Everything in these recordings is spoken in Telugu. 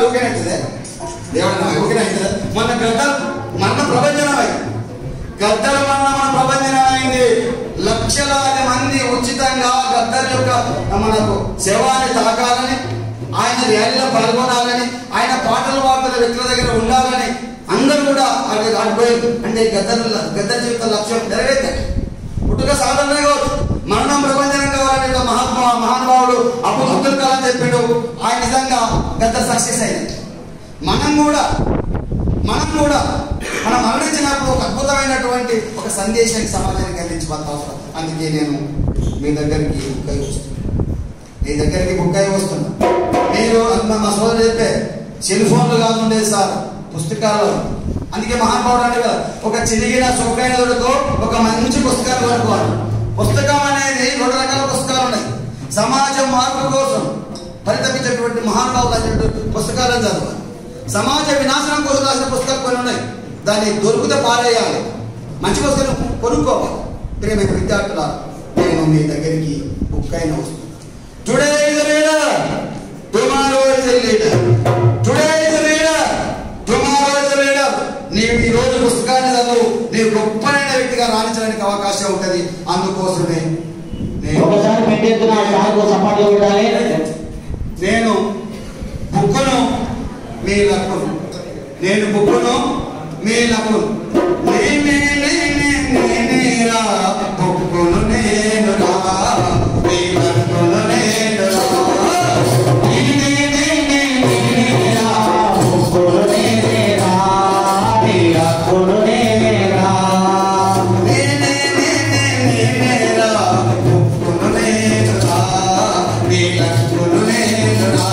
ఊకేనైతుందే దేవుడు ఊకేనైతుందే మొన్న గద్దల మన ప్రపంచం అయింది గద్దల వలన మన ప్రపంచం అయింది లక్షలాది మంది ఉచితంగా గద్దల యొక్క మనకు శవాన్ని తాకాలని ఆయన ర్యాలీలో పాల్గొనాలని ఆయన పాటలు పాడుతున్న వ్యక్తుల దగ్గర ఉండాలని అందరూ కూడా అక్కడికి ఆడిపోయారు అంటే గద్దల గద్దల జీవిత లక్ష్యం నెరవేర్తాయి పుట్టుక సాధారణంగా కావచ్చు మరణం ప్రపంచం కావాలని ఒక మహాత్మా మహానుభావుడు అప్పుడు అబ్దుల్ కలాం చెప్పాడు ఆయన నిజంగా గద్ద సక్సెస్ అయింది మనం కూడా మనం కూడా మనం మరణించినప్పుడు ఒక అద్భుతమైనటువంటి ఒక సందేశాన్ని సమాజానికి అందించబడతా అవసరం అందుకే నేను మీ దగ్గరికి బుక్కై వస్తున్నాను మీ దగ్గరికి బుక్కై వస్తున్నా మీరు అన్న మా సోదరు చెప్పే సెల్ ఫోన్లు కాదు ఉండేది సార్ పుస్తకాలు అందుకే మహానుభావుడు అంటే కదా ఒక చిరిగిన చొక్కైన దొరకో ఒక మంచి పుస్తకాలు కొనుక్కోవాలి పుస్తకం అనేది రెండు రకాల పుస్తకాలు ఉన్నాయి సమాజం మార్పు కోసం పరితపించేటువంటి మహానుభావులు అనేటువంటి పుస్తకాలను చదవాలి సమాజ వినాశనం కోసం రాసిన పుస్తకాలు కొన్ని ఉన్నాయి దాన్ని దొరికితే పారేయాలి మంచి పుస్తకం కొనుక్కోవాలి ప్రియమైన విద్యార్థుల నేను మీ దగ్గరికి బుక్ అయిన వస్తున్నాను today is reader tomorrow is leader today is reader tomorrow is leader నీవు ఈ రోజు పుస్తకాన్ని చదువు నీవు గొప్పనైన వ్యక్తిగా రాణించడానికి అవకాశం ఉంటుంది అందుకోసమే నేను ఒకసారి పెట్టేస్తున్న సార్కు సపాట్లు కొట్టాలి నేను బుక్కును మీ లక్కును నేను బుక్కును మీ లక్కును నేనే నేనే నేనేరా బుక్కును నేను రా మీ లక్కును నేను రా నేనే నేనే నేనేరా కొను నేనేరా, నీ హక్కును నేనేరా. నేనే నేనే నేనేరా బుక్కును నేను రా మీ లక్కును నేను రా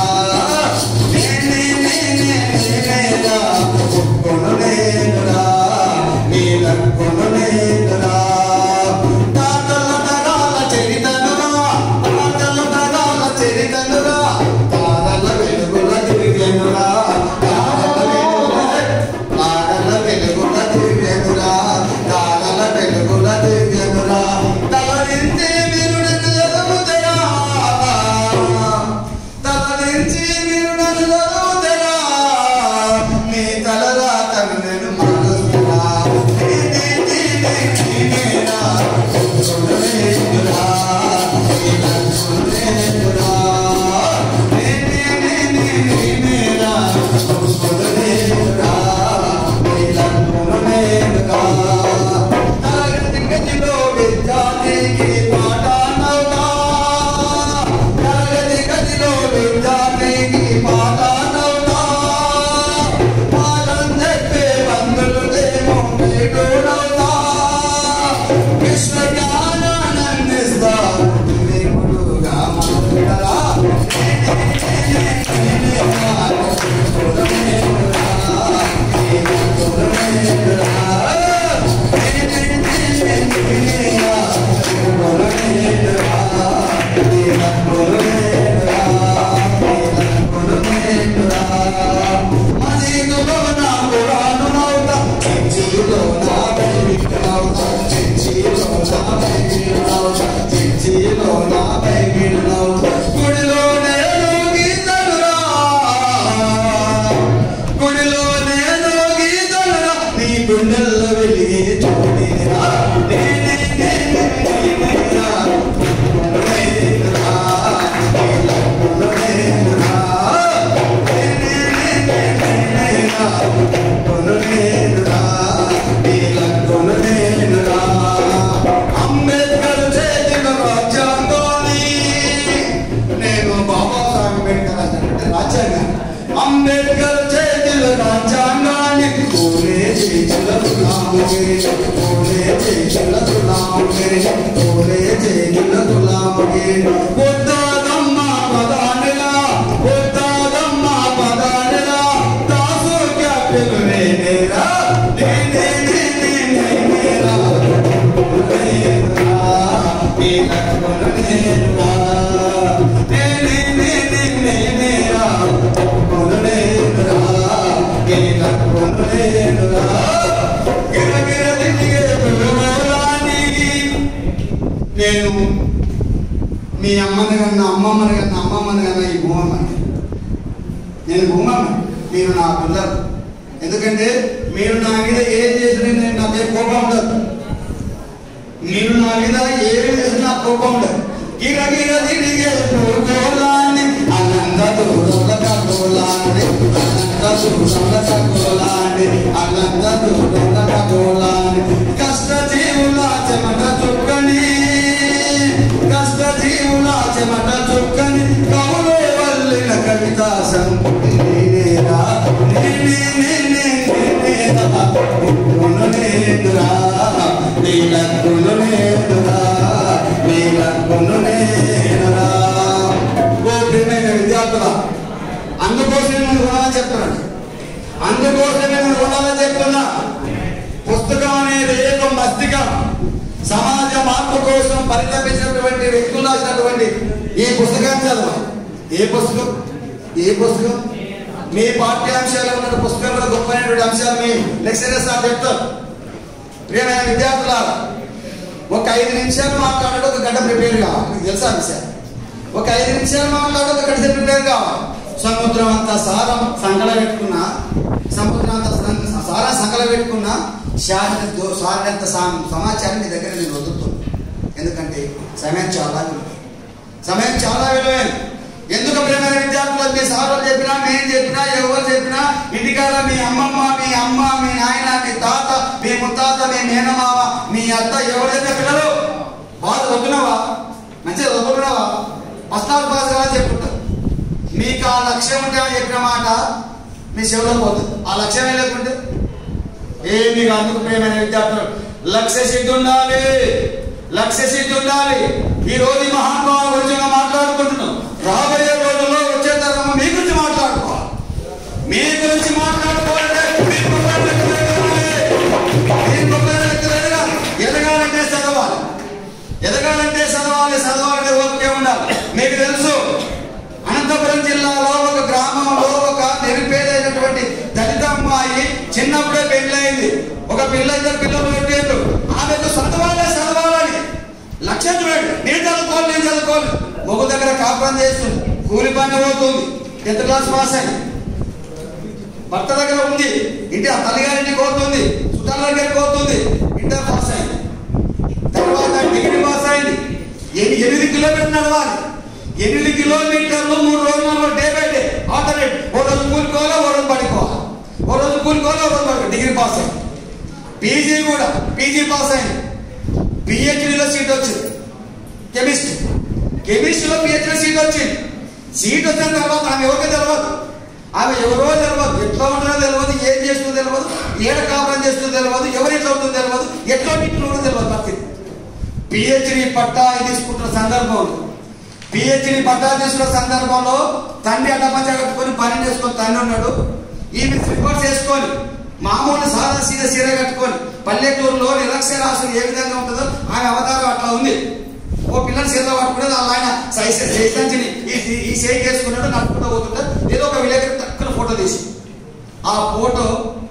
నేనే నేనే నేనేరా బుక్కును నేను రా మీ లక్కును నేను రా తాతల తరాల చరితనురా తాతల తరాల చరితనురా తారల వెలుగుల తిరిగెనురా తారల వెలుగుల తారల వెలుగుల తిరిగెనురా తారల వెలుగుల తిరిగెనురా తలరించి మీరు నన్ను ఎదుగుతరా తలరించి మీరు నన్ను ఎదుగుతరా మీ తలరాతను నేను మారుస్తున్నా నేనే నేనే నేనేరా చూడలేనురా ఇలా చూడలేనురా నేనే నేనే నేనేరా చూడలేనురా ఇలా చూడలేనురా తరగతి గదిలో విద్యార్థికి పాఠానవుతా తరగతి గదిలో విద్యార్థికి పాఠానవుతా పాఠం చెప్పే బంధువులేమో మేడోడవుతా విశ్వ జ్ఞానానందిస్తా వివేకుడుగా మారుడరా గుడిలోనే గీతలురా గుడిలో నేను గీతలురా నీ గుండెల్లో వెలిగి చూడిరా నేనే నేనే నేనేరా నేనేరా నేనేరా నేనే నేనే నేనేరా కొనునేనురా నీలకొను నేనురా అంబేద్కర్ చేతిన రాజ్యాంగాన్ని నేను బాబాసాహెబ్ అంబేద్కర్ రాసినటువంటి రాజ్యాంగాన్ని అంబేద్కర్ చేతిలో రాజ్యాంగాన్ని కోరే చేతులకులాముగే కోరే చేతులకులాముగే కోరే చేతులకులాముగే వద్దాదమ్మ పదానిలా వద్దాదమ్మ పదానిలా దాసు క్యాప్టెన్ నేనేరా నేనే నేనే నేనేరా నేనేరా నీలకొను నేనురా నేనే నేనే నేనేరా కొను నేనురా నీలకొను నేనురా గిరగిర తిరిగే పిల్లవాడిని. నేను మీ అమ్మని కన్నా అమ్మమ్మని కన్నా అమ్మమ్మని కన్నా ఈ భూమి నేను భూమమ్మ మీరు నా పిల్లలు ఎందుకంటే మీరు నా మీద ఏం చేసినా నేను నా మీద కోపం ఉండదు మీరు నా మీద ఏమి చేసినా కోపం ఉండదు గిరగిర తిరిగే గోలాన్ని అనంత దూరంలో కగోలాన్ని అనంత దూరంలో కగోలాన్ని అనంత దూరంలో కగోలాన్ని కష్ట జీవుల చెమట చుక్కని కష్ట జీవుల చెమట చుక్కని కవులే వల్లిన కవిత సంపుటి నేనేరా నేనే నేనే నేనేరా గుణు నేనురా నీలక్కును నేనురా నీలక్కును నేనురా ఓ ప్రియమైన విద్యార్థుల అందుకోసం నేను రుణాలని చెప్తున్నాను అందుకోసం నేను రుణాలని చెప్తున్నా పుస్తకం అనేది ఏక మస్తికం సమాజ మార్పు కోసం పరితపించినటువంటి వ్యక్తులు రాసినటువంటి ఈ పుస్తకాన్ని చదవాలి ఏ పుస్తకం ఏ పుస్తకం మీ పాఠ్యాంశాలు ఉన్న పుస్తకంలో గొప్పైనటువంటి అంశాలు మీ లెక్చరర్స్ ఆ చెప్తారు ప్రియమైన విద్యార్థులారా ఒక ఐదు నిమిషాలు మాట్లాడడం ఒక గంట ప్రిపేర్ కావాలి మీకు తెలుసా ఆ విషయం ఒక ఐదు నిమిషాలు మాట్లాడడం ఒక గంట ప్రిపేర్ కావాలి సముద్రం అంతా సారం సంకల పెట్టుకున్నా సముద్రం అంతా సం- సారా సంకల పెట్టుకున్నా శారీర దో- సారినంత సా- సమాచారం మీ దగ్గర నేను వదులుతున్నాను ఎందుకంటే సమయం చాలా విలువైనది సమయం చాలా విలువైనది ఎందుకు ప్రియమైన విద్యార్థులు మీ సార్లు చెప్పినా నేను చెప్పినా ఎవరు చెప్పినా ఇంటికాడ మీ అమ్మమ్మ మీ అమ్మ మీ నాయన మీ తాత మీ ముత్తాత మీ మేనమావ మీ అత్త ఎవరైతే పిల్లలు బాగా చదువుతున్నావా మంచిగా చదువుకున్నావా పస్తాలు పాస్ కదా చెప్పుకుంటారు మీకు ఆ లక్ష్యం ఉంటే అని చెప్పిన మాట మీ చెవిలో పోతుంది ఆ లక్ష్యమే లేకుంటే ఏమి అందుకు ప్రియమైన విద్యార్థులు లక్ష్య సిద్ధి ఉండాలి లక్ష్య సిద్ధి ఉండాలి ఈ రోజు ఈ మహానుభావుల గురించి మనం మాట్లాడుకుంటున్నాం రాబోయే రోజుల్లో వచ్చే తరం మీ గురించి మాట్లాడుకోవాలి మీ గురించి మాట్లాడుకోవాలంటే మీ గొప్పలు ఎక్కడెక్కడాలి. మీ గొప్పలు ఎక్కడెక్కడాలి. ఎదగాలంటే చదవాలి ఎదగాలంటే చదవాలి చదవాలంటే ఓకే ఉండాలి మీకు తెలుసు అనంతపురం జిల్లాలో ఒక గ్రామంలో ఒక నిరుపేదైనటువంటి దళిత అమ్మాయి చిన్నప్పుడే పెళ్ళయింది ఒక పిల్ల ఇద్దరు పిల్లలు పెట్టేళ్ళు ఆమెకు చదవాలే చదవాలని లక్ష్యం చూడండి నేను చదువుకోవాలి నేను చదువుకోవాలి మొగ్గు దగ్గర కాపురం చేస్తుంది కూలి పని పోతుంది టెన్త్ క్లాస్ పాస్ అయింది భర్త దగ్గర ఉంది ఇంటి ఆ తల్లిగారింటికి పోతుంది చుట్టాల దగ్గరికి పోతుంది ఇంటర్ పాస్ అయింది తర్వాత డిగ్రీ పాస్ అయింది ఎన్ని ఎనిమిది కిలోమీటర్లు నడవాలి ఎనిమిది కిలోమీటర్లు మూడు రోజులలో డే బై డే ఆల్టర్నేట్ ఓ రోజు కూలికోవాలి ఓ రోజు పడుకోవాలి ఓ రోజు కూలికోవాలి ఓ రోజు పడుకో డిగ్రీ పాస్ అయింది పీజీ కూడా పీజీ పాస్ అయింది పిహెచ్డిలో సీట్ వచ్చింది కెమిస్ట్రీ కెమిస్ట్రీలో పిహెచ్డి సీట్ వచ్చింది సీట్ వచ్చిన తర్వాత ఆమె ఎవరికి తెలియదు ఆమె ఎవరో తెలియదు ఎట్లా ఉంటుందో తెలియదు ఏం చేస్తుందో తెలియదు ఏడ కాపురం చేస్తుందో తెలియదు ఎవరు ఎట్లా ఉంటుందో తెలియదు ఎట్లా ఇంట్లో ఉంటుందో తెలియదు పరిస్థితి పిహెచ్డి పట్టా తీసుకుంటున్న సందర్భంలో పిహెచ్డి పట్టా తీసుకున్న సందర్భంలో తండ్రి అడ్డపంచ కట్టుకొని పని చేసుకొని తండ్రి ఉన్నాడు ఈమె రిపోర్ట్స్ వేసుకొని మామూలు సాదా సీద సీర కట్టుకొని పల్లెటూరులో నిరక్షరాస్యులు ఏ విధంగా ఉంటుందో ఆమె అవతారం అట్లా ఉంది ఓ పిల్లలు సీత పట్టుకునేది వాళ్ళ ఆయన సైసంచిని ఈ ఈ షేక్ వేసుకున్నాడు నడుపుకుంటూ పోతుంటే ఏదో ఒక విలేకరి తక్కువ ఫోటో తీసి ఆ ఫోటో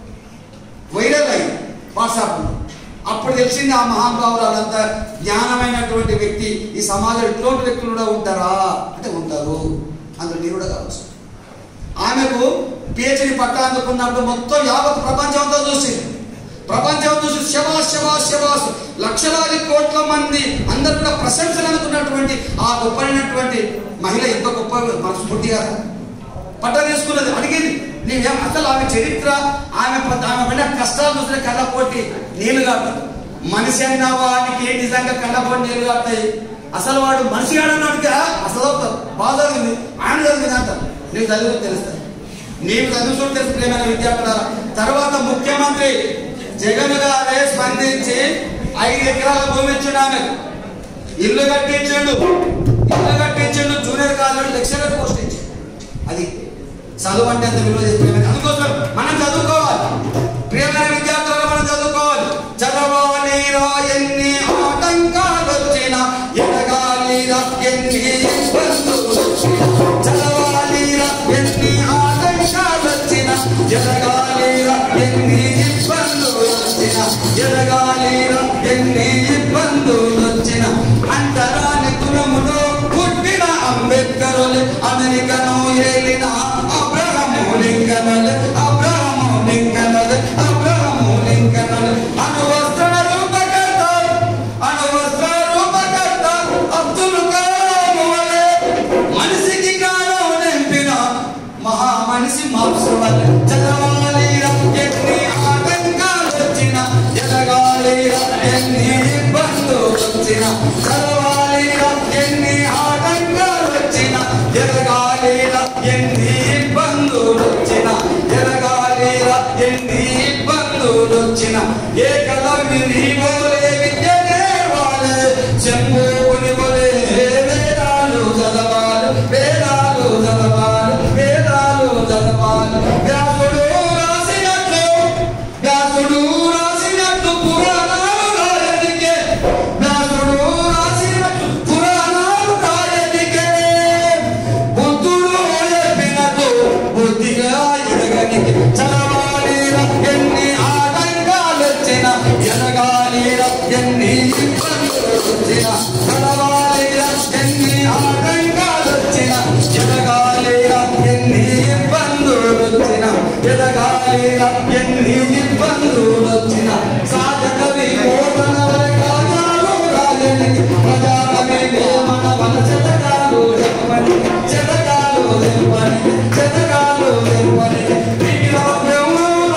వైరల్ అయింది వాట్సాప్ అప్పుడు తెలిసింది ఆ మహానుభావులంతా జ్ఞానమైనటువంటి వ్యక్తి ఈ సమాజంలో ఇటువంటి వ్యక్తులు కూడా ఉంటారా అంటే ఉంటారు అందులో మీరు కూడా కావచ్చు ఆమెకు పిహెచ్డి పట్టా అందుకున్నప్పుడు మొత్తం యావత్ ప్రపంచం అంతా చూసింది ప్రపంచం చూసి శబాస్ శబాస్ శబాస్ లక్షలాది కోట్ల మంది అందరు కూడా ప్రశంసలు అనుకున్నటువంటి ఆ గొప్పైనటువంటి మహిళ ఎంత గొప్ప మనస్ఫూర్తిగా పట్టా తీసుకున్నది అడిగింది నీవేం అసలు ఆమె చరిత్ర ఆమె ప- ఆమె పడిన కష్టాలు చూసిన కళ్ళపోటి నీళ్లు కాదు మనిషి అన్న వాడికి నిజంగా కళ్ళపోటి నీళ్లు కాస్తాయి అసలు వాడు మనిషి ఆడన్నాడుగా అసలు బాధ చదివింది ఆయన చదివింది అంట నీకు చదువు తెలుస్తుంది నీకు చదువు తెలుసు ప్రేమైన విద్యార్థుల తర్వాత ముఖ్యమంత్రి జగన్ గారే స్పందించి ఐదు ఎకరాల భూమి ఇచ్చిండు ఆమెకు ఇల్లు కట్టించిండు ఇల్లు కట్టించిండు జూనియర్ కాలేజ్ లెక్చరర్ పోస్ట్ ఇచ్చిండు అది చదువు అంటే అంత విలువ చెప్పలేదు అందుకోసం మనం చదువుకోవాలి ప్రియమైన విద్యార్థులు మనం చదువుకోవాలి చదవాలి రా ఎన్ని ఆటంకాలు వచ్చినా ఎదగాలి రా ఎన్ని ఇబ్బందులు వచ్చినా చదవాలి రా ఎన్ని ఆటంకాలు వచ్చినా ఎదగాలి రా ఎన్ని ఇబ్బందులు వచ్చినా ఎదగాలి రా ఎన్ని ఇబ్బందులు వచ్చినా అంతరాని కులములో పుట్టిన అంబేద్కరులు అమెరికను ఏలిన అబ్రహం మార్క్స్ వల్ల చదవాలి ఎన్ని ఆటంకాలు వచ్చిన ఎదగాలి ఎన్ని ఇబ్బందులు వచ్చిన చదవాలి ఎన్ని ఆటంకాలు వచ్చిన ఎదగాలి ఎన్ని ఇబ్బందులు వచ్చిన ఎదగాలి ఎన్ని ఇబ్బందులు వచ్చిన ఏ కలవి నీవోలే విద్య నేర్వాలి చెంబుని వలే వేదాలు చదవాలి వేదాలు చదవాలి వేదాలు చదవాలి వ్యాసుడు రాసినట్లు వ్యాసుడు రాసినట్లు పురాణాలు రాయనికే వ్యాసుడు రాసినట్లు పురాణాలు రాయనికే బుద్ధుడు చెప్పినట్లు బుద్ధిగా ఎదగనికి చదవాలి ఎన్ని ఆటంకాలు వచ్చిన ఎదగాలి ఎన్ని ఇబ్బందులు వచ్చిన చదవాలి ఎన్ని ఆటంకాలు వచ్చిన ఎదగాలి ఎన్ని ఇబ్బందులు వచ్చిన ఎదగాలి ఎన్ని ఇబ్బందులు వచ్చిన సాధకవి మోహన కాజాలు రాజనికి ప్రజాకవి మన మన చెతకాలు చెప్పని చెతకాలు చెప్పని చెతకాలు చెప్పని వీర బ్రహ్మల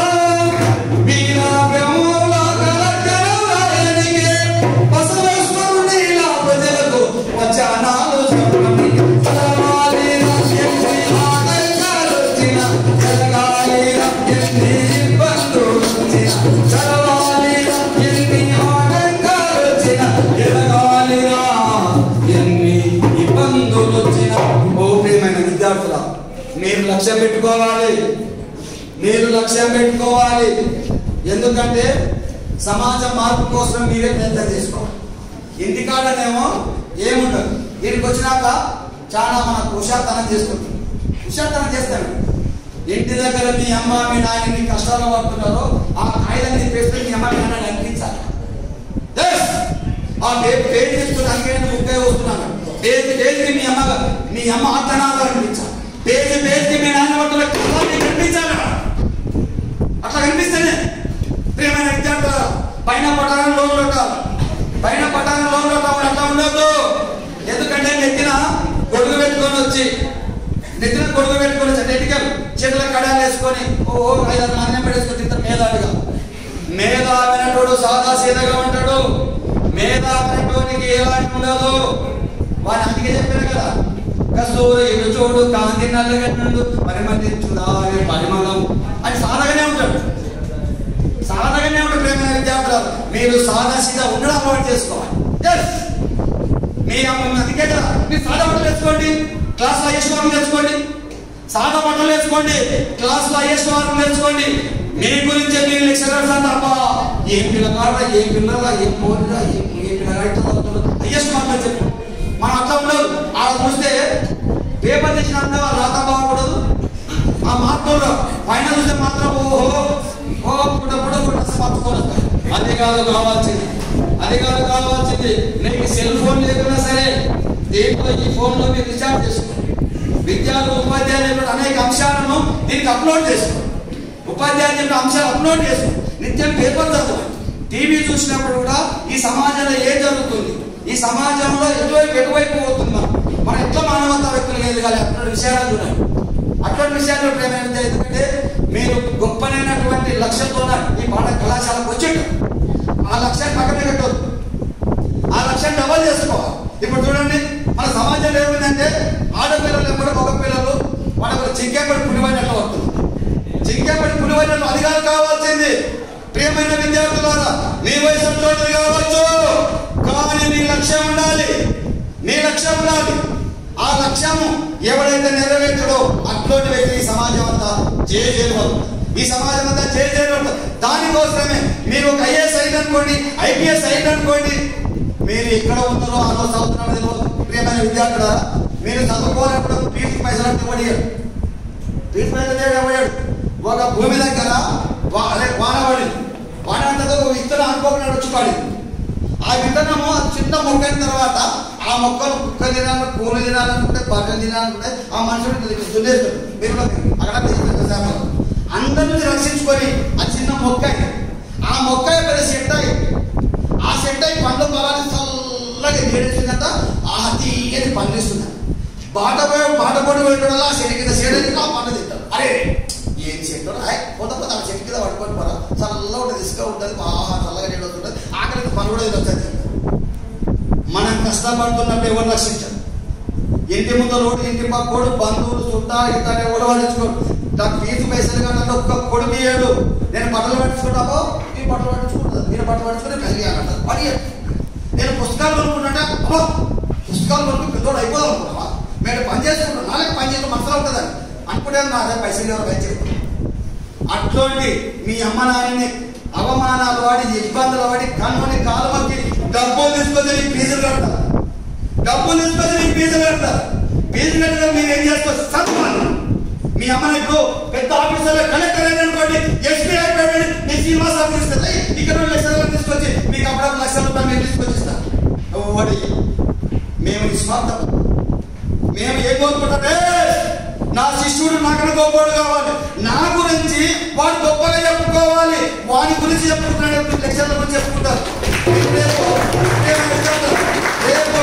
వీర బ్రహ్మల కలకల రాయనికి బసవేశ్వరునిలా ప్రజలకు వచనాలు చెప్పని చదవాలి ఎన్ని ఆటంకాలు వచ్చిన జరగాలి ఎన్ని ఇబ్బందులు వచ్చిన చదవాలి ఎన్ని ఆటంకాలు వచ్చిన జరగాలి ఎన్ని ఇబ్బందులు వచ్చిన ఓ ప్రియమైన విద్యార్థుల మీరు లక్ష్యం పెట్టుకోవాలి మీరు లక్ష్యం పెట్టుకోవాలి ఎందుకంటే సమాజ మార్పు కోసం మీరే ప్రయత్నం చేసుకోవాలి ఇంటికాడనేమో ఏముండదు దీనికి వచ్చినాక చాలా మనకు హుషాతనం చేసుకుంటాం హుషాతనం చేస్తాడు ఇంటి దగ్గర మీ అమ్మ మీ నాయన మీ కష్టాలు పడుతున్నారో ఆ కాయలన్నీ తిప్పేస్తే మీ అమ్మ మీ నాన్న అనిపించాలి Yes! ఆ పేరు పేరు తీసుకుని అంకేంటి ముప్పై వస్తున్నాను పేరు పేరుకి మీ అమ్మ మీ అమ్మ ఆర్తనాలు అనిపించాలి పేరు పేరుకి మీ నాన్న పట్టుల కష్టాలు కనిపించాలి అట్లా కనిపిస్తేనే ప్రియమైన విద్యార్థుల పైన పట్టాలని లోన్లు ఉంటారు పైన పట్టాలని లోన్లు ఉంటాము అట్లా ఉండదు ఎందుకంటే నెత్తిన గొడుగు పెట్టుకొని వచ్చి నెత్తిన గొడుగు పెట్టుకొని వచ్చి నెట్టికలు చేతుల కడాలు వేసుకొని ఓ ఐదారు నాణ్యం పెట్టేసుకొని ఇంత మేధావిగా మేధావినటోడు సాదా సీదగా ఉంటాడు మేధావినటోనికి ఎలాంటి ఉండదు వాని అందుకే చెప్పారు కదా కస్తూరి రుచోడు కాంతి నల్లగన్నుడు పరిమళించుదారి పరిమళం అని సాధగానే ఉంటాడు సాధగానే ఉంటాడు ప్రేమ విద్యార్థులు మీరు సాదా సీదా ఉండడం అలవాటు చేసుకోవాలి Yes! మీ అమ్మ అందుకే కదా మీరు సాదా బట్టలు వేసుకోండి క్లాస్లో అయ్యేశ్వరం నేర్చుకోండి సాదా బట్టలు వేసుకోండి క్లాస్లో అయ్యేశ్వరం నేర్చుకోండి మీ గురించే మీ లెక్చరర్స్ తప్ప ఏం పిల్లగాడ ఏం పిల్లగా ఏం పోలిగా ఏం ఏ పిల్లగాడు అయ్యేశ్వరం చెప్పు మనం అట్లా ఉండదు ఆడ చూస్తే పేపర్ తెచ్చినంత రాత బాగకూడదు ఆ మార్పులు పైన చూస్తే మాత్రం ఓహో ఓ పుట్ట పుట్ట పుట్ట పట్టుకోలేదు అది కాదు కావాల్సింది అది కాదు కావాల్సింది నీకు సెల్ ఫోన్ లేకున్నా సరే దీంట్లో ఈ ఫోన్ లో మీరు రీఛార్జ్ చేసుకో విద్యార్థులు ఉపాధ్యాయులు చెప్పిన అనేక అంశాలను దీనికి అప్లోడ్ చేసుకో ఉపాధ్యాయులు చెప్పిన అంశాలు అప్లోడ్ చేసుకో నిత్యం పేపర్ చదవాలి టీవీ చూసినప్పుడు కూడా ఈ సమాజంలో ఏం జరుగుతుంది ఈ సమాజంలో ఎటువైపు ఎటువైపు పోతున్నాం మనం ఎట్లా మానవతా వ్యక్తులు ఎదగాలి అటువంటి విషయాలు చూడాలి అటువంటి విషయాలు ప్రేమ ఎందుకంటే మీరు గొప్పనైనటువంటి లక్ష్యంతో ఈ పాఠ కళాశాలకు వచ్చిండు ఆ లక్ష్యాన్ని పక్కన పెట్టదు ఆ లక్ష్యాన్ని డబల్ చేసుకోవాలి ఇప్పుడు చూడండి మన సమాజంలో ఏమైందంటే ఆడపిల్లలు ఎప్పుడు మగ పిల్లలు వాళ్ళకు చింకేపడి పులివైనట్లు వస్తుంది చింకేపడి పులివైనట్లు అది కాదు కావాల్సింది ప్రియమైన విద్యార్థులారా మీ వయసు చోటు కావచ్చు కానీ మీ లక్ష్యం ఉండాలి మీ లక్ష్యం ఉండాలి ఆ లక్ష్యము ఎవడైతే నెరవేర్చడో అట్లాంటి వ్యక్తి ఈ సమాజం అంతా చేయజేయడం ఈ సమాజం అంతా చేయజేయడం దానికోసమే మీరు ఒక ఐఏఎస్ అయింది అనుకోండి ఐపీఎస్ అయింది అనుకోండి మీరు ఎక్కడ ఉన్నారో ఆ రోజు చదువుతున్నారో తెలియదు ప్రియమైన విద్యార్థుల మీరు చదువుకోనప్పుడు ఫీజు పైసలు అంటే పడిగాడు ఫీజు పైసలు చేయడం పడాడు ఒక భూమి దగ్గర వా- అదే వాన పడింది వాన అంతతో ఒక విత్తనం అనుకోకుండా వచ్చి పడింది ఆ విత్తనము ఆ చిన్న మొక్క అయిన తర్వాత ఆ మొక్కలు కుక్క తినాలి పూలు తినాలనుకుంటే బట్టలు తినాలనుకుంటే ఆ మనుషుడు దున్నేస్తాడు మీరు కూడా అక్కడ తీసుకెళ్తారు చేపలు. అందరి నుంచి రక్షించుకొని ఆ చిన్న మొక్క అయింది. ఆ మొక్క పెద్ద సెట్ అయింది ఆ సెట్ అయి పండ్లు పొలాన్ని చల్లగా నీడేసిందంట ఆ తీయని పండిస్తుంది బాట పోయి బాట పొడి పెట్టడం వల్ల ఆ చెట్టు కింద సేడని ఆ పంట తింటారు అరే బాధపడుతున్నప్పుడు ఎవరు రక్షించారు ఇంటి ముందు రోడ్డు ఇంటి పక్కోడు బంధువులు చుట్టాలు ఇతనే కూడా పట్టించుకోడు నాకు ఫీజు పైసలు కానీ ఒక్క కొడుకు ఇయ్యాడు నేను బట్టలు పట్టించుకుంటామో ఈ బట్టలు పట్టించుకుంటాను మీరు బట్టలు పట్టించుకుని పెళ్లి అంటారు పని నేను పుస్తకాలు కొనుక్కుంటే అబ్బా పుస్తకాలు కొనుక్కు పెద్దోడు అయిపోదాం అనుకున్నావా మేము పని చేసుకుంటాం నాలుగు పని చేసిన మనసులో ఉంటుందని అనుకుంటే నా అదే పైసలు ఎవరు పని చేయకూడదు అట్లాంటి మీ అమ్మ నాయన్ని అవమానాలు వాడి ఇబ్బందులు వాడి కన్నుని కాలువకి డబ్బులు తీసుకొని నీకు ఫీజులు కడతారు డబ్బులు తీసుకొని నీకు ఫీజులు కడతారు ఫీజు కట్టడం మీరు ఏం చేస్తారు చదువు మీ అమ్మ ఇప్పుడు పెద్ద ఆఫీసర్ కలెక్టర్ అయిన అనుకోండి ఎస్పీ అయిపోయాడు మీ శ్రీనివాస్ ఆఫీస్ ఇస్తుంది ఇక్కడ రెండు లక్షలు తీసుకొచ్చి మీకు అప్పుడు లక్షల రూపాయలు మేము తీసుకొచ్చి ఇస్తాం ఒకటి మేము నిస్వార్థం మేము ఏం కోరుకుంటామే నా శిష్యుడు నాకన్నా గొప్పవాడు కావాలి నా గురించి వాడు గొప్పగా చెప్పుకోవాలి వాడి గురించి చెప్పుకుంటున్నాడు లెక్చర్ల గురించి చెప్పుకుంటారు రేపు రేపు రేపు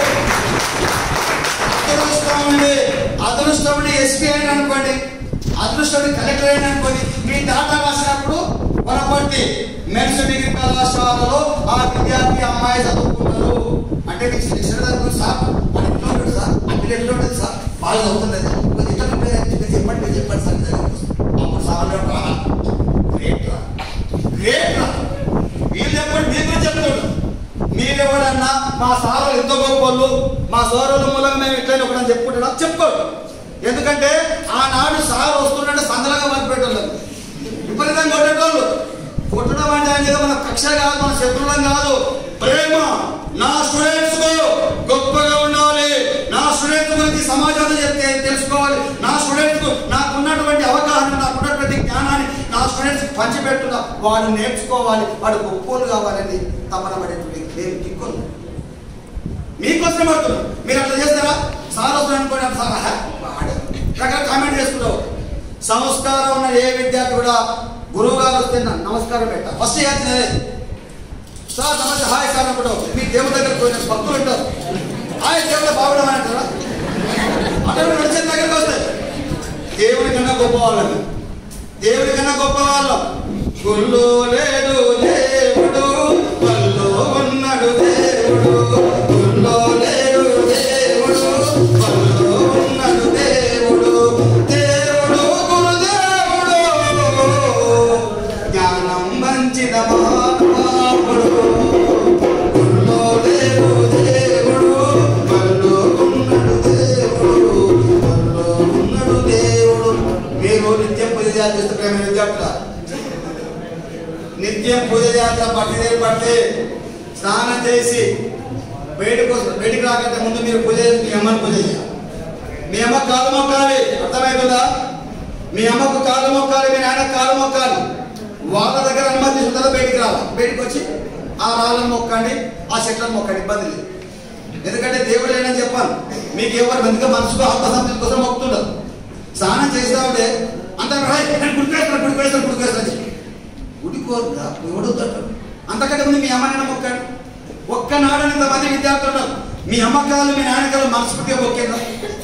అదృష్టముండి అదృష్టముండి ఎస్పీ అయిన అనుకోండి అదృష్టముండి కలెక్టర్ అయిన అనుకోండి మీ డాటా రాసినప్పుడు పొరపట్టి మెడ్స్ డిగ్రీ కళాశాలలో ఆ విద్యార్థి అమ్మాయి చదువుకున్నారు అంటే మీకు శిక్షణ దగ్గర సార్ అని ఎట్లా ఉంటుంది సార్ అంటే ఎట్లా ఉంటుంది సార్ వాళ్ళు చదువుతున్నది కొంచెం ఎట్లా ఉంటుంది అని చెప్పి చెప్పండి మీరు చెప్పండి సార్ నిజంగా. అప్పుడు సార్ అన్నాడు, రా గ్రేట్ రా గ్రేట్ రా వీళ్ళు చెప్పండి మీరు కూడా చెప్తాడు మీరెవడన్నా మా సారులు ఎంత గొప్పలు మా సోదరుల మూలంగా మేము ఇట్లనే ఒకటని చెప్పుకుంటున్నా చెప్పుకోడు ఎందుకంటే ఆనాడు సార్ వస్తుంటే సందలంగా మర్చిపెట్టలేదు విపరీతంగా కొట్టేటోళ్ళు కొట్టడం అంటే ఆయన ఏదో మన కక్ష కాదు మన శత్రువులం కాదు ప్రేమ నా స్టూడెంట్స్ కు గొప్పగా ఉండాలి నా స్టూడెంట్స్ గురించి సమాజంలో చెప్తే తెలుసుకోవాలి నా స్టూడెంట్స్ కు నాకున్నటువంటి అవగాహన నాకున్నటువంటి జ్ఞానాన్ని నా స్టూడెంట్స్ పంచిపెట్టున్నా వాడు నేర్చుకోవాలి వాడు గొప్పోలు కావాలని తపన పడేటువంటి నేను దిక్కులు మీకోసం పడుతున్నాను మీరు అట్లా చేస్తారా సార్ వస్తుంది అనుకోండి అట్లా సార్ ఆహా, వాడు రకరకాల కామెంట్ చేసుకుంటావు సంస్కారం ఉన్న ఏ విద్యార్థి కూడా గురువు గారు వస్తే నా నమస్కారం పెట్టా ఫస్ట్ చేయాల్సిందే సార్ నమస్తే హాయ్ సార్ అనుకుంటావు మీ దేవుడి దగ్గర పోయిన భక్తులు ఉంటారు హాయ్ దేవుడు బాగుడం అని అంటారా అక్కడ నడిచిన దగ్గరకు వస్తాయి దేవుడి కన్నా గొప్ప వాళ్ళని దేవుడి కన్నా గొప్ప వాళ్ళం గుళ్ళో లేడు దేవుడు వల్లో ఉన్నాడు దేవుడు గుళ్ళో లేడు దేవుడు వల్లో ఉన్నాడు దేవుడు దేవుడు గురుదేవుడు జ్ఞానం మంచిన మానవుడు గుళ్ళో లేడు దేవుడు వల్లో ఉన్నాడు దేవుడు వల్లో ఉన్నాడు దేవుడు మీరు నిత్యం పూజ చేస్తే ప్రేమ విద్యార్థుల నిత్యం పూజ చేయాలి బట్టి పట్టి స్నానం చేసి బయటకు వస్త- బయటికి రాకంటే ముందు మీరు పూజ చేసి మీ అమ్మని పూజ చేయాలి మీ అమ్మ కాలు మొక్కాలి అర్థమవుతుందా మీ అమ్మకు కాలు మొక్కాలి మీ నాన్న కాలు మొక్కాలి వాళ్ళ దగ్గర అనుమతి తీసుకుంటారా బయటికి రావాలి బయటికి వచ్చి ఆ రాళ్ళను మొక్కండి ఆ చెట్లను మొక్కండి ఇబ్బంది లేదు ఎందుకంటే దేవుడు లేనని చెప్పాను మీకు ఎవరు ఎందుకు మనసుకు ఆత్మసంతృప్తి కోసం మొక్కుతుండదు స్నానం చేస్తా ఉంటే అంత గుడికేస్తాను గుడికేస్తాను గుడికేస్తాను చెప్పి గుడికోరుగా ఎవడొద్దంటాడు అంతకంటే ముందు మీ అమ్మ నాన్న మొక్కాడు ఒక్కనాడు ఇంతమంది విద్యార్థులు ఉన్నారు మీ అమ్మకాలు మీ నాన్నకాలు మనస్ఫూర్తిగా మొక్కేదా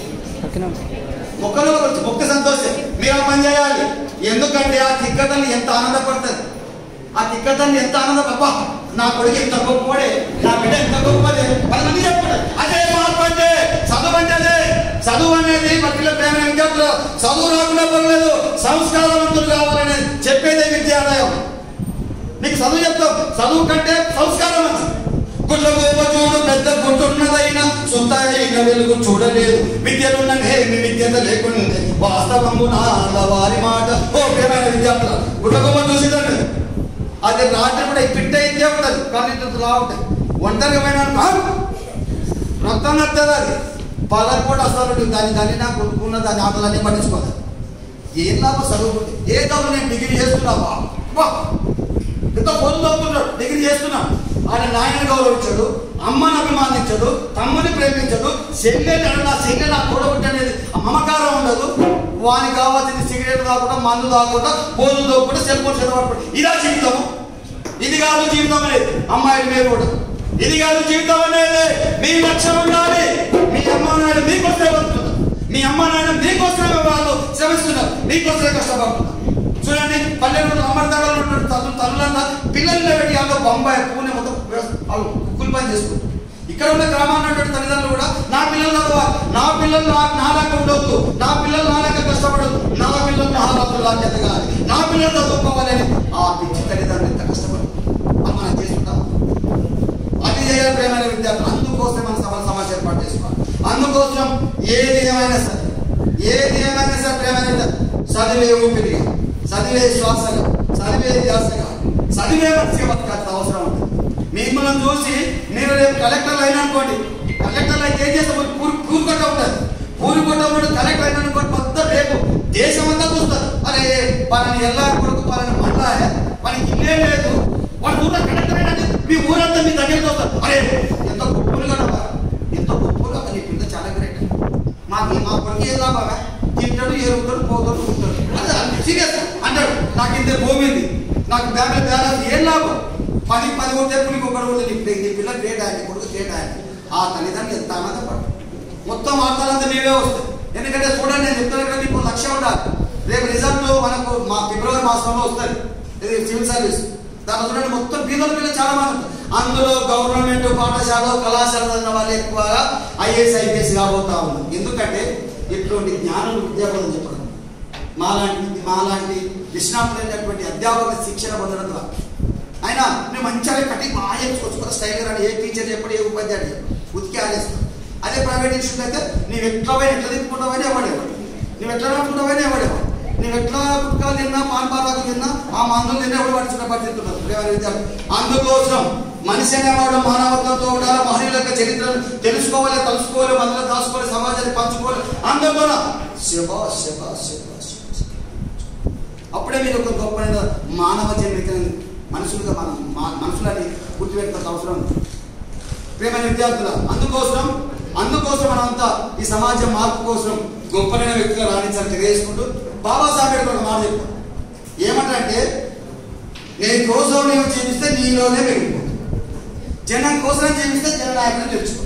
మొక్కలు వచ్చి మొక్క సంతోషం మీరు ఆ పని చేయాలి ఎందుకంటే ఆ తిక్కతల్ని ఎంత ఆనందపడుతుంది ఆ తిక్కతల్ని ఎంత ఆనందం అబ్బా నా కొడుకు ఎంత గొప్పవాడే నా బిడ్డ ఎంత గొప్పదే పది మంది చెప్పాడు అదే మార్పు అంటే చదువు అంటే అదే చదువు అనేది మా పిల్లల ప్రేమ విద్యార్థులు చదువు రాకుండా పర్లేదు సంస్కారవంతులు కావాలని చెప్పేదే విద్యాలయం నీకు చదువు చెప్తాం చదువు కంటే సంస్కారం మంచిది గుడ్ల గోప చూడు పెద్ద గుడ్డున్నదైనా సుందరైన వెలుగు చూడలేదు విద్యలున్న నేమి విద్యత లేకుండే వాస్తవము నాల వారి మాట ఓ ప్రియమైన విద్యార్థుల గుడ్ల గోప చూసిదండి అది రాత్రి కూడా ఈ పిట్ట ఇద్దే ఉంటుంది కానీ లా ఉంటాయి ఒంటరిగా పోయినా రక్తం నచ్చదు అది పదవి కూడా అసలు దాని దాన్ని నాకు కొనుక్కున్న దాని ఆటలన్నీ పట్టించుకోదు ఏం లాభం చదువుకుంటే ఏ చదువు నేను డిగ్రీ చేస్తున్నావా వా ఎంత పొందు చదువుతున్నాడు డిగ్రీ చేస్తున్నా ఆయన నాయన గౌరవించాడు అమ్మని అభిమానించాడు తమ్ముని ప్రేమించాడు చెల్లెని నా చెల్లె నా తోడబుట్టి అనేది మమకారం ఉండదు వానికి కావాల్సింది సిగరెట్ తాగకుండా మందు తాగకుండా పోదు తోకుండా సెల్ ఫోన్ చదవడం ఇదా జీవితం ఇది కాదు జీవితం అనేది అమ్మాయిలు మీరు కూడా ఇది కాదు జీవితం అనేది మీ లక్ష్యం ఉండాలి మీ అమ్మ నాయన మీకోసమే బతుకుతున్నారు మీ అమ్మ నాయన మీకోసమే వాళ్ళు శ్రమిస్తున్నారు మీకోసమే కష్టపడుతున్నారు చూడండి పల్లెటూరు అమర్తగాలు ఉన్నటువంటి తల్లు తల్లులంతా పిల్లల్ని పెట్టి వాళ్ళు బొంబాయి పూణె మొత్తం వ్యవస్థ- వాళ్ళు కుక్కులు పని చేసుకుంటారు ఇక్కడ ఉన్న గ్రామాన్ని ఉన్నటువంటి తల్లిదండ్రులు కూడా నా పిల్లలు చదవాలి నా పిల్లలు నా నాలాగా ఉండొద్దు నా పిల్లలు నాలాగా కష్టపడదు నా పిల్లలు మహారాజులా ఎదగాలి నా పిల్లలు చదువుకోవాలని ఆ పిచ్చి తల్లిదండ్రులు ఎంత కష్టపడదు అది మనం చేసుకుంటాం అది చేయాలి ప్రేమైన విద్యార్థులు అందుకోసం మన సభ సమాజం ఏర్పాటు చేసుకోవాలి అందుకోసం ఏది ఏమైనా సరే ఏది ఏమైనా సరే ప్రేమైన విద్యార్థులు చదివే ఊపిరిగా చదివే శ్వాసగా చదివే ధ్యాసగా చదివే మనిషిగా బతకాల్సిన అవసరం ఉంటుంది మిమ్మల్ని చూసి మీరు రేపు కలెక్టర్లు అయినా అనుకోండి కలెక్టర్లు అయితే ఏం చేస్తే పూరి పూరుకొట్ట ఉంటుంది పూరుకొట్ట ఉంటే కలెక్టర్ అయినా అనుకోండి మొత్తం రేపు దేశం అంతా చూస్తారు అరే పలాని ఎల్లా కొడుకు పలాని మళ్ళా మనకి ఇల్లే లేదు వాడు ఊళ్ళో కలెక్టర్ అయినా మీ ఊరంతా మీ దగ్గరికి వస్తారు అరే ఎంత గొప్పలు కదా ఎంత గొప్పలు నీ పిల్ల చాలా గ్రేట్ మాకు మా కొడుకు ఏం లాభమే తింటాడు ఏరుతాడు పోతాడు ఉంటాడు అది సీరియస్ అంటాడు నాకు ఇంత భూమి ఉంది నాకు బ్యాంక్ బ్యాలెన్స్ ఏం లాభం పది పది ఉంటే పులికి ఒకటి ఉంది నీ నీ పిల్ల గ్రేట్ ఆయన కొడుకు గ్రేట్ ఆయన ఆ తల్లిదండ్రులు ఎంత ఆనందపడు మొత్తం వార్తలంతా మీవే వస్తాయి ఎందుకంటే చూడండి నేను చెప్తాను కదా మీకు లక్ష్యం ఉండాలి రేపు రిజల్ట్ మనకు మా ఫిబ్రవరి మాసంలో వస్తుంది ఇది సివిల్ సర్వీస్ దాంట్లో చూడండి మొత్తం బీదల పిల్లలు చాలా మంది ఉంటారు. అందులో గవర్నమెంట్ పాఠశాల కళాశాల చదివిన వాళ్ళు ఎక్కువగా ఐఏఎస్ ఐపీఎస్ కాబోతా ఉన్నారు ఎందుకంటే ఇటువంటి జ్ఞానం విద్యాబోధన చెప్పడం మాలాంటి మాలాంటి నిష్ణాతులైనటువంటి అధ్యాపక శిక్షణ పొందడం ద్వారా ఆయన నువ్వు మంచిగా కట్టి బాగా చేసుకోవచ్చు కదా స్టైల్ అని ఏ టీచర్ చెప్పడు ఏ ఉపాధ్యాయుడు చెప్పడు. ఉతికి ఆలేస్తాం అదే ప్రైవేట్ ఇన్స్టిట్యూట్ అయితే నీవు ఎట్లా పోయి ఎట్లా తిప్పుకుంటావని ఎవడేవాడు నువ్వు ఎట్లా నడుపుకుంటావని ఎవడేవాడు నువ్వు ఎట్లా పుట్టుకలు తిన్నా పాన్ పారాకు తిన్నా ఆ మందులు తిన్నా ఎవడు పడుచున్న పరిస్థితున్నారు ప్రేమ విద్యార్థులు అందుకోసం మనిషి అనేవాడు మానవత్వంతో ఉండాలి మహనీయుల యొక్క చరిత్రను తెలుసుకోవాలి తలుసుకోవాలి మందులు దాచుకోవాలి సమాజాన్ని పంచుకోవాలి అందువల్ల శివ శివ శివ శివ అప్పుడే మీరు ఒక గొప్ప మానవ జన్మికని మనుషులుగా మనం మా- మనుషులని గుర్తుపెట్టుకోవాల్సిన అవసరం ఉంది ప్రేమైన విద్యార్థుల అందుకోసం అందుకోసం మనంతా ఈ సమాజం మార్పు కోసం గొప్పనైన వ్యక్తిగా రాణించాలని తెలియజేసుకుంటూ బాబాసాహెబ్ అంబేద్కర్ ఒక మాట చెప్పారు ఏమంటే నేను కోసం నీవు జీవిస్తే నీలోనే పెరిగిపో జనం కోసం జీవిస్తే జననాయకులను తెలుసుకో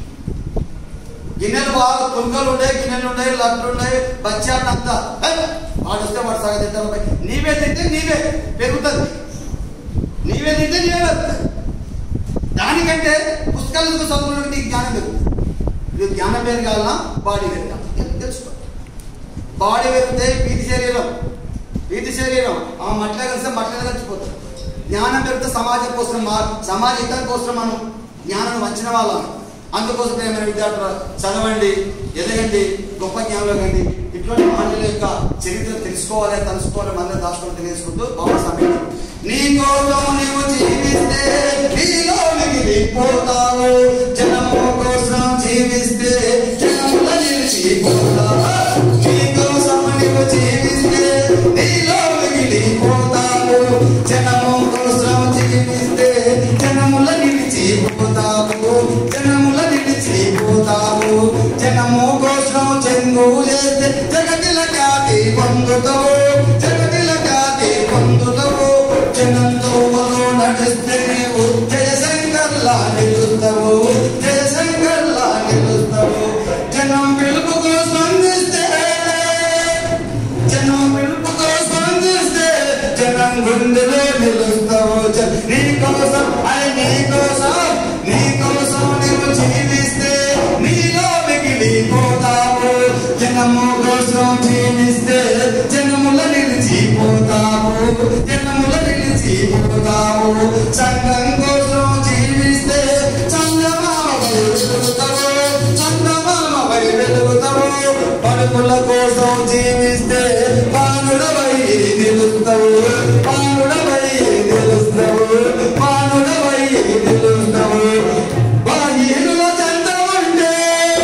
గిన్నెలు బాగా తుంకలు ఉన్నాయి గిన్నెలు ఉన్నాయి లడ్లు ఉన్నాయి బచ్చాలు అంతా ఏయ్, వాడు వస్తే వాడు సగం తింటారు నీవే తింటే నీవే పెరుగుతుంది నీవే తింటే నీవే పెరుగుతుంది దానికంటే పుస్తకాలకు చదువులకు నీకు జ్ఞానం పెరుగుతుంది ఇది జ్ఞానం పెరగాలన్నా బాడీ పెరగాలి తెలు- తెలుసుకో బాడీ పెరిగితే వీధి శరీరం వీధి శరీరం ఆ మట్ల కలిస్తే మట్ల కలిసిపోతుంది జ్ఞానం పెరిగితే సమాజం కోసం మా సమాజ హితం కోసం మనం జ్ఞానం వచ్చిన వాళ్ళం అందుకోసం ఏమైనా విద్యార్థులు చదవండి ఎదగండి గొప్ప జ్ఞానంలో కండి ఇటువంటి మాటల యొక్క చరిత్ర తెలుసుకోవాలి తెలుసుకోవాలి మళ్ళీ దాచుకోవాలి తెలియజేసుకుంటూ బాబాసాహెబ్ నీ కోసం నీవు జీవిస్తే నీలో మిగిలిపోతావు జనము కోసం జీవిస్తే జనముల నిలిచిపోతావు నీ కోసం నీవు జీవిస్తే నీలో మిగిలిపోతావు జనము కోసం జీవిస్తే జనముల నిలిచిపోతావు జనముల నిలిచిపోతావు జనము కోసం చెంగు చేస్తే జగతిల ఖ్యాతి పొందుతావు జగతిల ఖ్యాతి పొందుతావు జనంతో నడిస్తే నీవు జయశంకర్లా నిలుస్తావు జయశంకర్లా నిలుస్తావు జనం పిలుపుకు స్పందిస్తే జనం పిలుపుకు స్పందిస్తే జనం గుండెలో నిలుస్తావు జ- నీ కోసం అని నీ కోసం నీ కోసం నీవు జీవిస్తే నీలో మిగిలిపోతావు జనము కోసం జీవిస్తే జనముల నిలిచిపోతావు జనముల నిలిచిపోతావు సంఘం కోసం జీవిస్తే చందమామ వెలుగుతావు చందమామ వెలుగుతావు పలుకుల కోసం జీవిస్తే పానుడవై నిలుస్తావు పానుడవై నిలుస్తావు పానుడవై నిలుస్తావు బాహీనుల చెంత ఉంటే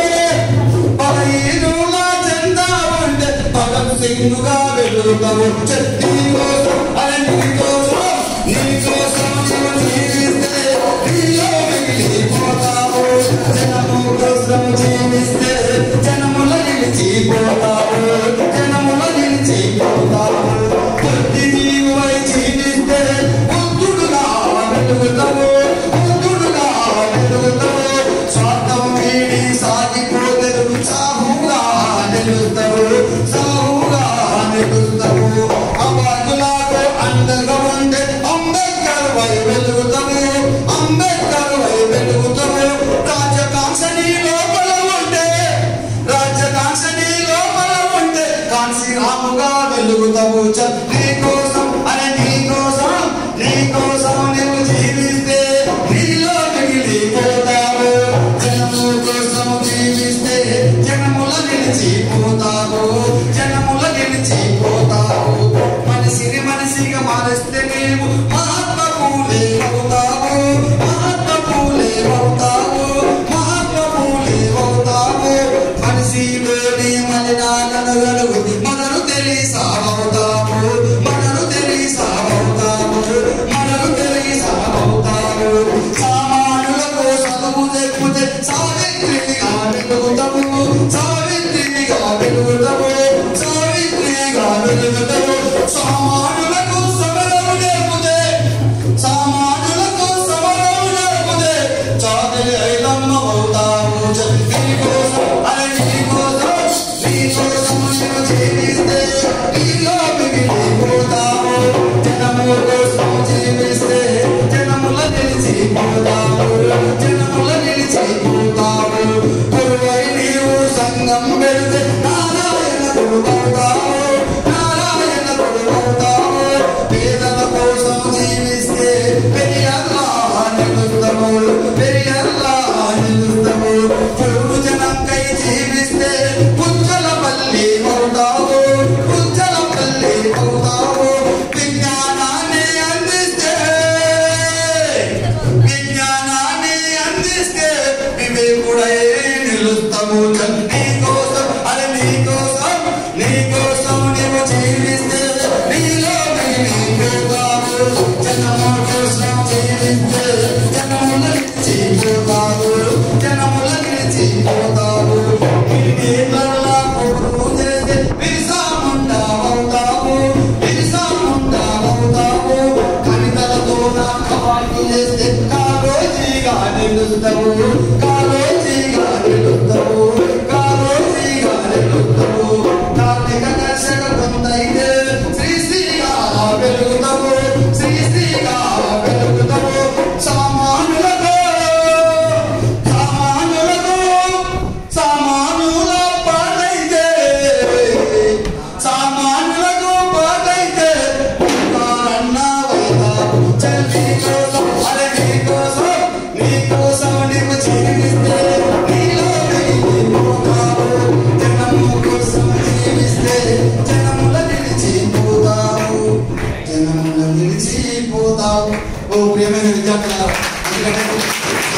బాహీనుల చెంత ఉంటే భగత్ సింగుగా వెలుగుతావు నీ కోసం అరే నీ కోసం నీ కోసం నీవు జీవిస్తే నీలో మిగిలిపోతావు జనము కోసం జీవిస్తే జనముల నిలిచిపోతావు జనముల నిలిచిపోతావు బుద్ధి జీవువై జీవిస్తే బుద్ధుడుగా వెలుగుతావు బుద్ధుడుగా వెలుగుతావు స్వార్థం వీడి సాగిపోతే సాహుగా నిలుస్తావు సాహుగా నిలుస్తావు అవాజులాకు అండగా ఉండే అంబేద్కర్ వై వెలుగుతావు అంబేద్కర్ వై వెలుగుతావు రాముగా వెలుగుతావు చ నీ కోసం అరే నీ కోసం నీ కోసం నువ్వు జీవిస్తే నీలో మిగిలిపోతావు జనము కోసం జీవిస్తే జనముల నిలిచిపోతావు జనముల నిలిచిపోతావు మనిషిని మనిషిగా మారిస్తే నీవు మహాత్మ పూలే అవుతావు మహాత్మ పూలే అవుతావు మహాత్మ పూలే అవుతావు మనిషిలోని మలినాలను గలుగుది మనను తెలిసావుతావు మనను తెలిసావుతావు మనను తెలిసావుతావు సామానులకు చదువు చెప్పుతే సావిత్రిగా వెలుగుతావు సావిత్రిగా వెలుగుతావు సావిత్రిగా వెలుగుతావు సామానులకు సమరము నేర్పుతే సామానులకు సమరము నేర్పుతే చాలి ఐదమ్మ అవుతావు నీ కోసం అరే నీ కోసం నీ కోసం నేను జీవిస్తే నీలో మిగిలిపోతావు జనము కోసం జీవిస్తే జనముల నిలిచిపోతావు జనముల నిలిచిపోతావు గురువై నీవు సంగం పెడితే నారాయణ గురువవుతావు నారాయణ గురువవుతావు పేదల కోసం జీవిస్తే పెరియల్లా నిలుస్తాము పెరియల్లా నిలుస్తాము పురుగు జనంకై జీవిస్తే పుచ్చల పల్లి అవుతావు పుచ్చల పల్లి అవుతావు విజ్ఞానాన్ని అందిస్తే విజ్ఞానాన్ని అందిస్తే వివేకుడై నిలుస్తాము నీ కోసం అరే నీ కోసం నీ కోసం నీవు జీవిస్తే నీలో మిగిలిపోతావు జనము కోసం జీవిస్తే జనముల నిలిచిపోతావు జనముల నిలిచిపోతావు నీళ్ళల్లా కొడుకు చేస్తే బిర్సా ముండా అవుతావు బిర్సా ముండా అవుతావు కవితలతో నా కవాటి చేస్తే కాలోజీగా నిలుస్తావు కాలోజీగా నిలుస్తావు కాలోజీగా నిలుస్తావు కార్తీక దర్శక కొంతైతే శ్రీ శ్రీగా వెలుగుతావు శ్రీ శ్రీగా వెలుగుతావు సామానులకు సామానులకు సామానుల పాటైతే సామానులకు పాటైతే కారణవైతావు చల్లి కోసం అరే నీ కోసం నీ కోసం నీవు జీవిస్తే నీలో మిగిలిపోతావు జనము కోసం జీవిస్తే జనముల నిలిచిపోతావు జనముల నిలిచిపోతావు ఓ ప్రియమైన విద్యార్థులారా ఎందుకంటే